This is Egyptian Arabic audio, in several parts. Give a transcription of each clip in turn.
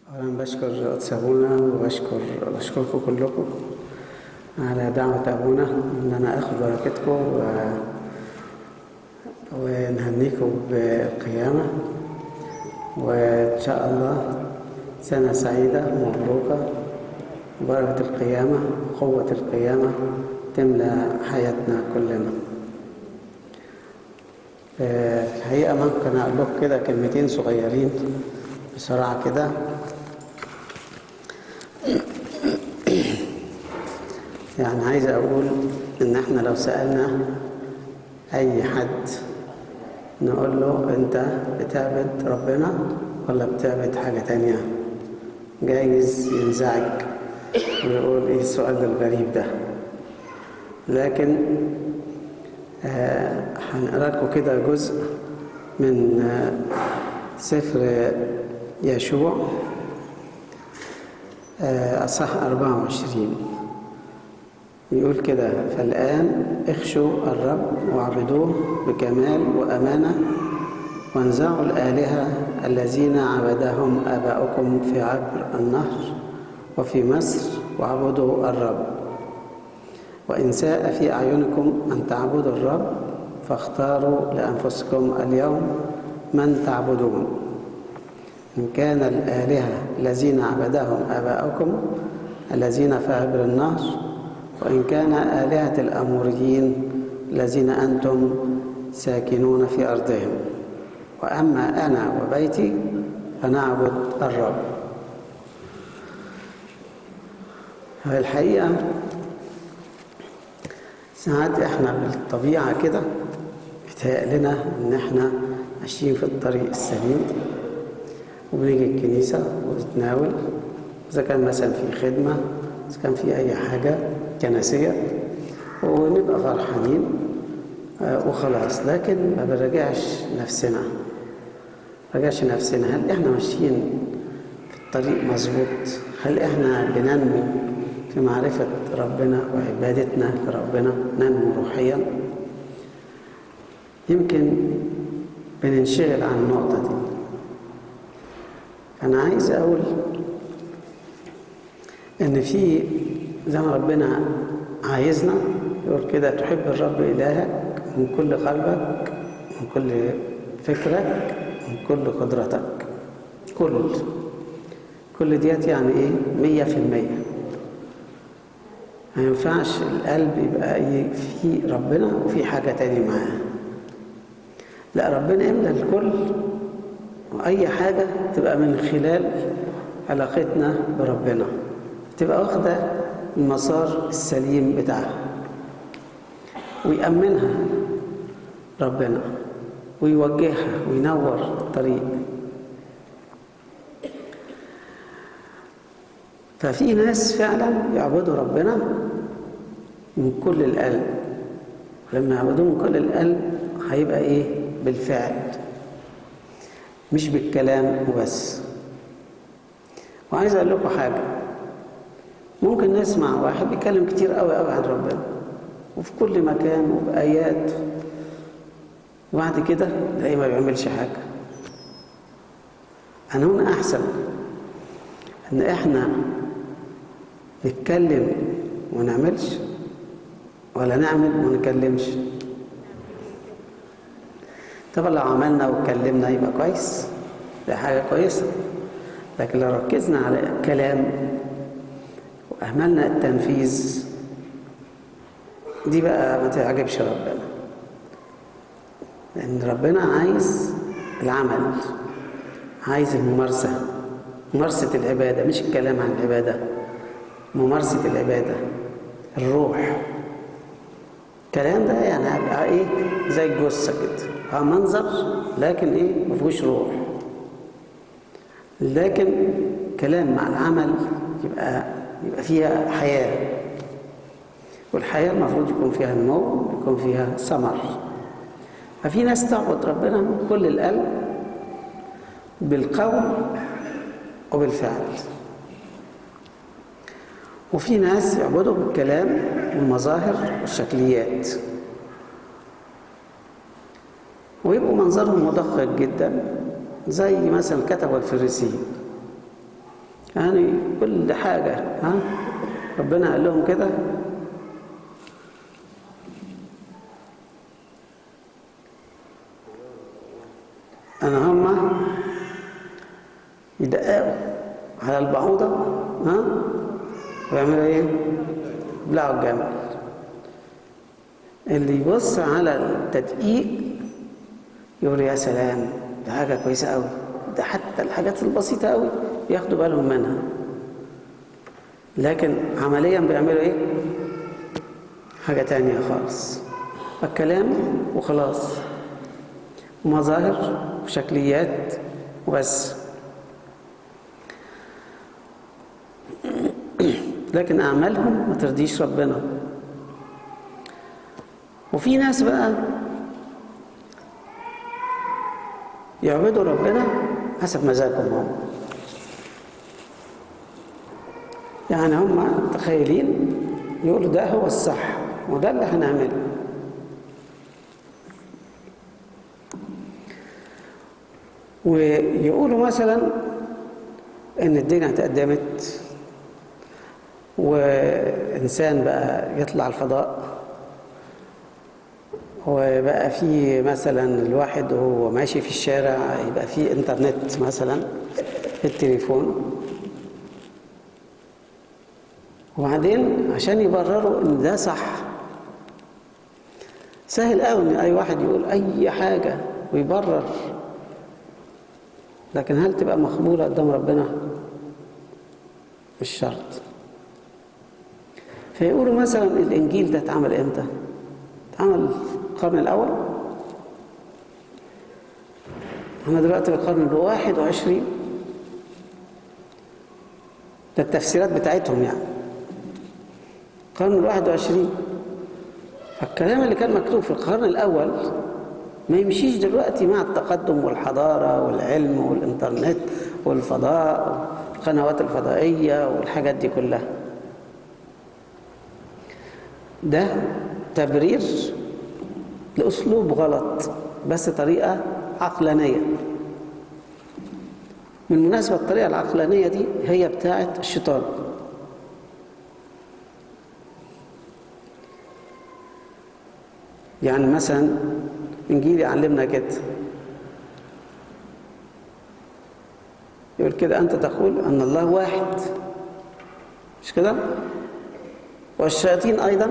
أولا بشكر قدس أبونا وبشكر بشكركم كلكم على دعوة أبونا إن أنا آخد بركتكم و... ونهنيكم بالقيامة وإن شاء الله سنة سعيدة مبروكة بركة القيامة قوة القيامة تملى حياتنا كلنا الحقيقة ممكن أقول لكم كده كلمتين صغيرين بسرعة كده يعني عايز أقول إن إحنا لو سألنا أي حد نقول له أنت بتعبد ربنا ولا بتعبد حاجة تانية جايز ينزعج ويقول إيه السؤال الغريب ده لكن آه هنقرا لكم كده جزء من آه سفر يشوع آه أصح 24 يقول كده فالآن اخشوا الرب واعبدوه بكمال وأمانة وانزعوا الآلهة الذين عبدهم آباؤكم في عبر النهر وفي مصر واعبدوا الرب وإن ساء في أعينكم أن تعبدوا الرب فاختاروا لأنفسكم اليوم من تعبدون إن كان الآلهة الذين عبدهم آباؤكم الذين في عبر النهر وإن كان آلهة الأموريين الذين أنتم ساكنون في أرضهم وأما أنا وبيتي فنعبد الرب الحقيقة ساعات احنا بالطبيعة كده بيتهيأ لنا ان احنا ماشيين في الطريق السليم وبنيجي الكنيسة ونتناول إذا كان مثلا في خدمة إذا كان في أي حاجة كنسية ونبقى فرحانين وخلاص لكن ما بنراجعش نفسنا راجعش نفسنا هل احنا ماشيين في الطريق مظبوط هل احنا بننمو في معرفة ربنا وعبادتنا لربنا ننمو روحيا يمكن بننشغل عن النقطة دي أنا عايز أقول إن في زي ما ربنا عايزنا يقول كده تحب الرب إلهك من كل قلبك من كل فكرك من كل قدرتك كل كل ديت يعني إيه مية في المية ما ينفعش القلب يبقى إيه في ربنا وفي حاجة تاني معاه لا ربنا يملى الكل وأي حاجة تبقى من خلال علاقتنا بربنا تبقى واخدة المسار السليم بتاعها ويأمنها ربنا ويوجهها وينور الطريق ففي ناس فعلا يعبدوا ربنا من كل القلب لما يعبدوه من كل القلب هيبقى ايه بالفعل مش بالكلام وبس وعايز اقول لكم حاجه ممكن نسمع واحد بيتكلم كتير قوي قوي عن ربنا وفي كل مكان وبآيات وبعد كده تلاقيه ما بيعملش حاجة أنا هنا أحسن إن إحنا نتكلم ونعملش ولا نعمل وما نتكلمش طبعا لو عملنا واتكلمنا يبقى كويس ده حاجة كويسة لكن لو ركزنا على الكلام وأهملنا التنفيذ دي بقى ما تعجبش ربنا لأن ربنا عايز العمل عايز الممارسة ممارسة العبادة مش الكلام عن العبادة ممارسة العبادة الروح الكلام ده يعني هيبقى ايه زي الجثة كده اه منظر لكن ايه ما فيهوش روح لكن كلام مع العمل يبقى يبقى فيها حياة والحياة المفروض يكون فيها نمو يكون فيها ثمر ففي ناس تعبد ربنا من كل القلب بالقول وبالفعل وفي ناس يعبدوا بالكلام والمظاهر والشكليات ويبقوا منظرهم مدقق جدا زي مثلا كتب الفريسيين يعني كل حاجة ها ربنا قال لهم كده أنا هما يدققوا على البعوضة ها ويعملوا إيه؟ يبلعوا الجمل اللي يبص على التدقيق يقول يا سلام ده حاجة كويسة قوي ده حتى الحاجات البسيطة قوي ياخدوا بالهم منها لكن عمليا بيعملوا ايه حاجة تانية خالص الكلام وخلاص ومظاهر وشكليات وبس لكن أعمالهم ما ترضيش ربنا وفي ناس بقى يعبدوا ربنا حسب مزاجهم هم يعني هم متخيلين يقولوا ده هو الصح وده اللي هنعمله ويقولوا مثلا ان الدنيا اتقدمت وانسان بقى يطلع الفضاء وبقى في مثلا الواحد وهو ماشي في الشارع يبقى في انترنت مثلا في التليفون وبعدين عشان يبرروا ان ده صح سهل قوي ان اي واحد يقول اي حاجه ويبرر لكن هل تبقى مقبوله قدام ربنا مش شرط فيقولوا مثلا الانجيل ده اتعمل امتى اتعمل القرن الاول احنا دلوقتي في القرن الواحد وعشرين ده التفسيرات بتاعتهم يعني القرن الواحد وعشرين فالكلام اللي كان مكتوب في القرن الأول ما يمشيش دلوقتي مع التقدم والحضارة والعلم والإنترنت والفضاء والقنوات الفضائية والحاجات دي كلها ده تبرير لأسلوب غلط بس طريقة عقلانية بالمناسبة الطريقة العقلانية دي هي بتاعة الشيطان يعني مثلا انجيل يعلمنا كده يقول كده انت تقول ان الله واحد مش كده والشياطين ايضا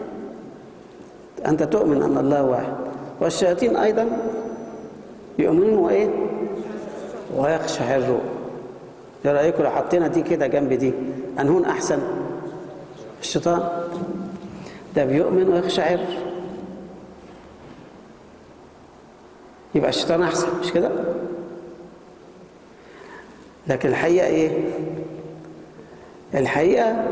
انت تؤمن ان الله واحد والشياطين ايضا يؤمنون وايه ويقشعرون ايه رايكم لو حطينا دي كده جنب دي انهون احسن الشيطان ده بيؤمن ويقشعر يبقى الشيطان احسن مش كده لكن الحقيقه ايه الحقيقه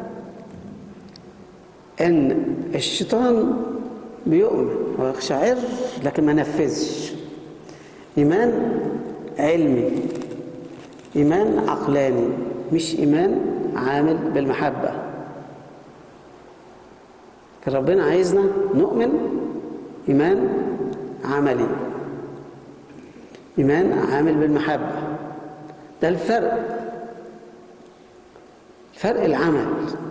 ان الشيطان بيؤمن ويقشعر لكن ما نفذش ايمان علمي ايمان عقلاني مش ايمان عامل بالمحبه كان ربنا عايزنا نؤمن ايمان عملي إيمان عامل بالمحبة ده الفرق فرق العمل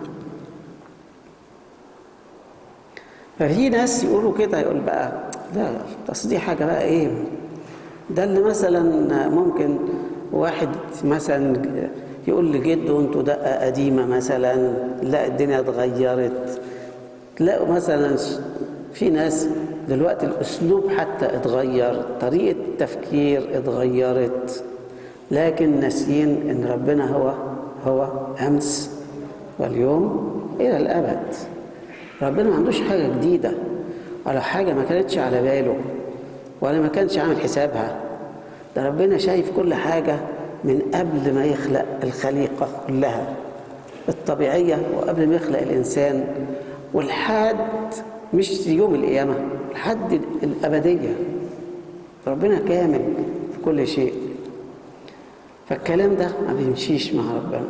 ففي ناس يقولوا كده يقول بقى لا اصل دي حاجة بقى إيه ده اللي مثلا ممكن واحد مثلا يقول لجده انتوا دقة قديمة مثلا لا الدنيا اتغيرت تلاقوا مثلا في ناس دلوقتي الاسلوب حتى اتغير طريقه التفكير اتغيرت لكن ناسيين ان ربنا هو هو امس واليوم الى الابد ربنا ما عندوش حاجه جديده ولا حاجه ما كانتش على باله ولا ما كانش عامل حسابها ده ربنا شايف كل حاجه من قبل ما يخلق الخليقه كلها الطبيعيه وقبل ما يخلق الانسان والحد مش يوم القيامة لحد الأبدية ربنا كامل في كل شيء فالكلام ده ما بيمشيش مع ربنا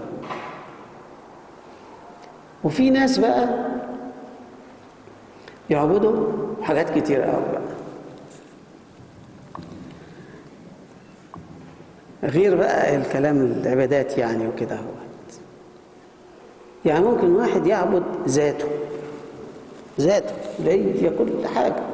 وفي ناس بقى يعبدوا حاجات كتير قوي بقى غير بقى الكلام العبادات يعني وكده هو يعني ممكن واحد يعبد ذاته ذاته اللي هي كل حاجة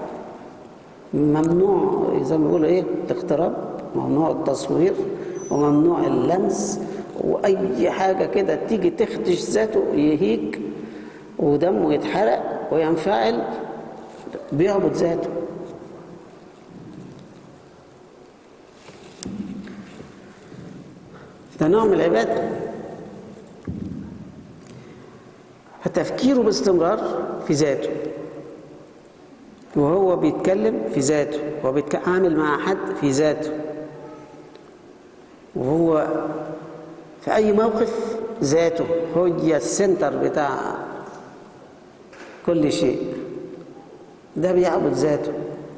ممنوع زي ما بيقولوا ايه الاقتراب ممنوع التصوير وممنوع اللمس واي حاجة كده تيجي تخدش ذاته يهيج ودمه يتحرق وينفعل بيعبد ذاته ده نوع من العبادة فتفكيره باستمرار في ذاته وهو بيتكلم في ذاته وهو بيتعامل مع حد في ذاته وهو في أي موقف ذاته هي السنتر بتاع كل شيء ده بيعبد ذاته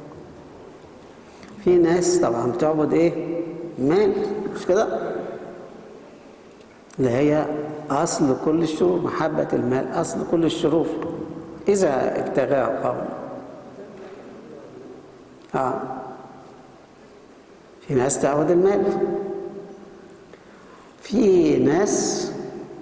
في ناس طبعا بتعبد ايه مال مش كده اللي هي أصل كل الشرور محبة المال أصل كل الشرور إذا ابتغاه قوم آه في ناس تعبد المال في ناس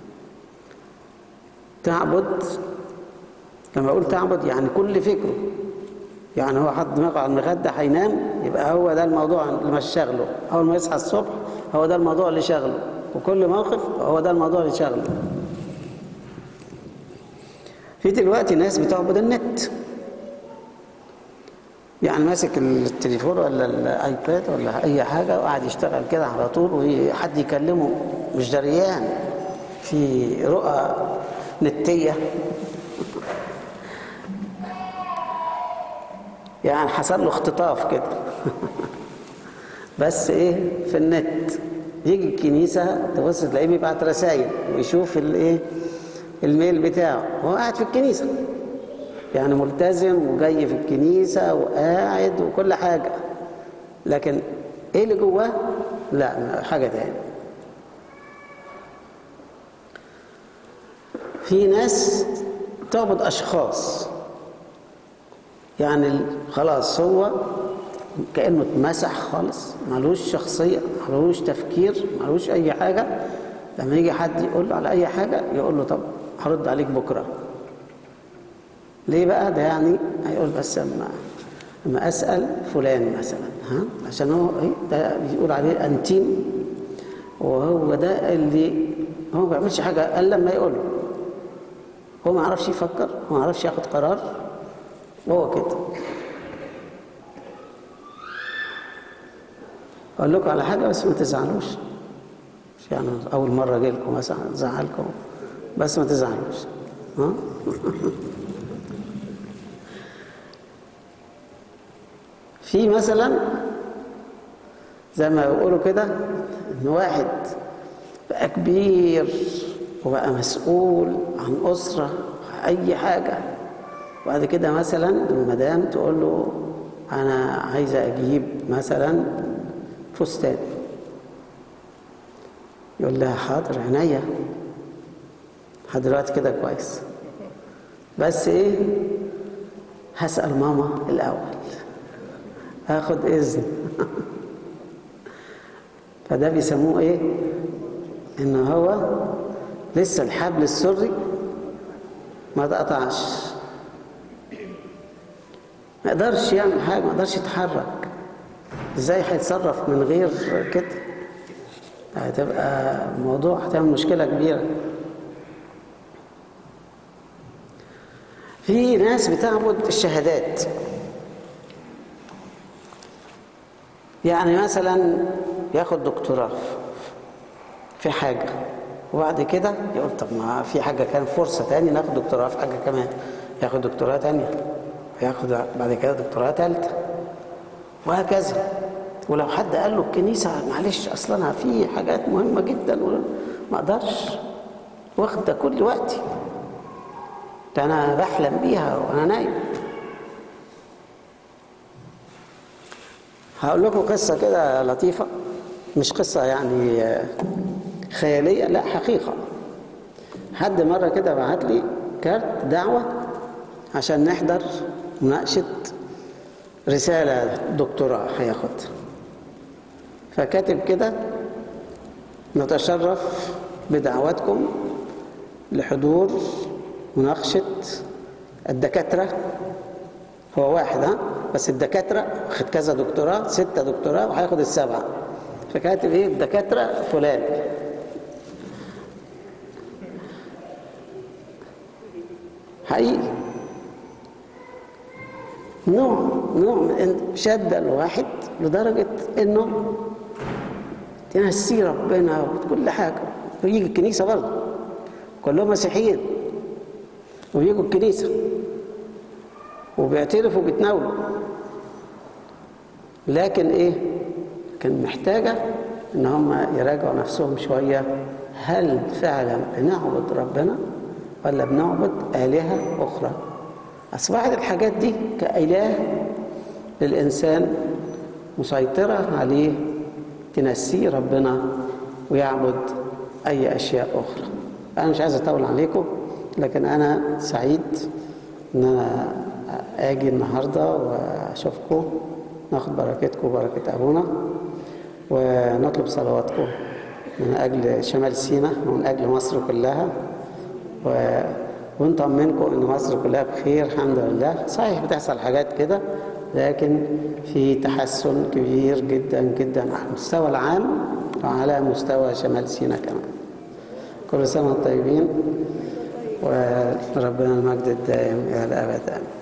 تعبد لما أقول تعبد يعني كل فكره يعني هو حط دماغه على المخدة هينام يبقى هو ده الموضوع اللي مش شغله أول ما يصحى الصبح هو ده الموضوع اللي شغله وكل موقف هو ده الموضوع اللي شغله في دلوقتي ناس بتعبد النت يعني ماسك التليفون ولا الايباد ولا اي حاجه وقاعد يشتغل كده على طول وحد يكلمه مش دريان في رؤى نتيه يعني حصل له اختطاف كده بس ايه في النت يجي الكنيسة تبص تلاقيه بيبعت رسائل ويشوف الايه الميل بتاعه هو قاعد في الكنيسة يعني ملتزم وجاي في الكنيسة وقاعد وكل حاجة لكن ايه اللي جواه لا حاجة تاني في ناس تعبد أشخاص يعني خلاص هو كأنه اتمسح خالص ملوش شخصية ملوش تفكير ملوش أي حاجة لما يجي حد يقول له على أي حاجة يقول له طب هرد عليك بكرة ليه بقى ده يعني هيقول بس اما اما اسال فلان مثلا ها عشان هو ايه ده بيقول عليه انتيم وهو ده اللي هو ما بيعملش حاجه الا لما يقول له هو ما يعرفش يفكر هو ما يعرفش ياخد قرار وهو كده اقول لكم على حاجه بس ما تزعلوش مش يعني اول مره اجي لكم مثلا ازعلكم بس ما تزعلوش ها في مثلا زي ما بيقولوا كده ان واحد بقى كبير وبقى مسؤول عن اسره اي حاجه وبعد كده مثلا المدام تقول له انا عايزه اجيب مثلا فستان يقول لها حاضر عينيا لحد دلوقتي كده كويس بس ايه هسأل ماما الأول هاخد إذن فده بيسموه ايه ان هو لسه الحبل السري ما اتقطعش ما يقدرش يعمل حاجه ما يقدرش يتحرك ازاي هيتصرف من غير كده هتبقى موضوع هتعمل مشكله كبيره في ناس بتعبد الشهادات يعني مثلا ياخد دكتوراه في حاجة وبعد كده يقول طب ما في حاجة كان فرصة تاني ناخد دكتوراه في حاجة كمان ياخد دكتوراه تانية وياخد بعد كده دكتوراه تالتة وهكذا ولو حد قال له الكنيسة معلش أصلا في حاجات مهمة جدا ما أقدرش واخدة كل وقتي ده أنا بحلم بيها وأنا نايم هقول لكم قصة كده لطيفة مش قصة يعني خيالية لا حقيقة حد مرة كده بعت لي كارت دعوة عشان نحضر مناقشة رسالة دكتوراه هياخدها فكاتب كده نتشرف بدعواتكم لحضور مناقشة الدكاترة هو واحد ها بس الدكاترة خد كذا دكتوراه ستة دكتوراه وهياخد السبعة فكاتب ايه الدكاترة فلان حقيقي نوع نوع من شدة الواحد لدرجة انه تنسي ربنا وكل حاجة ويجي الكنيسة برضه كلهم مسيحيين ويجوا الكنيسة وبيعترفوا وبيتناولوا لكن ايه كان محتاجة ان هم يراجعوا نفسهم شوية هل فعلا بنعبد ربنا ولا بنعبد آلهة أخرى أصبحت الحاجات دي كإله للإنسان مسيطرة عليه تنسيه ربنا ويعبد أي أشياء أخرى أنا مش عايز أطول عليكم لكن أنا سعيد إن أنا أجي النهاردة وأشوفكم ناخد بركتكم وبركة أبونا ونطلب صلواتكم من أجل شمال سيناء ومن أجل مصر كلها و... ونطمنكم ان مصر كلها بخير الحمد لله صحيح بتحصل حاجات كده لكن في تحسن كبير جدا جدا على المستوى العام وعلى مستوى شمال سيناء كمان كل سنه وانتم طيبين وربنا المجد الدائم الى الابد امين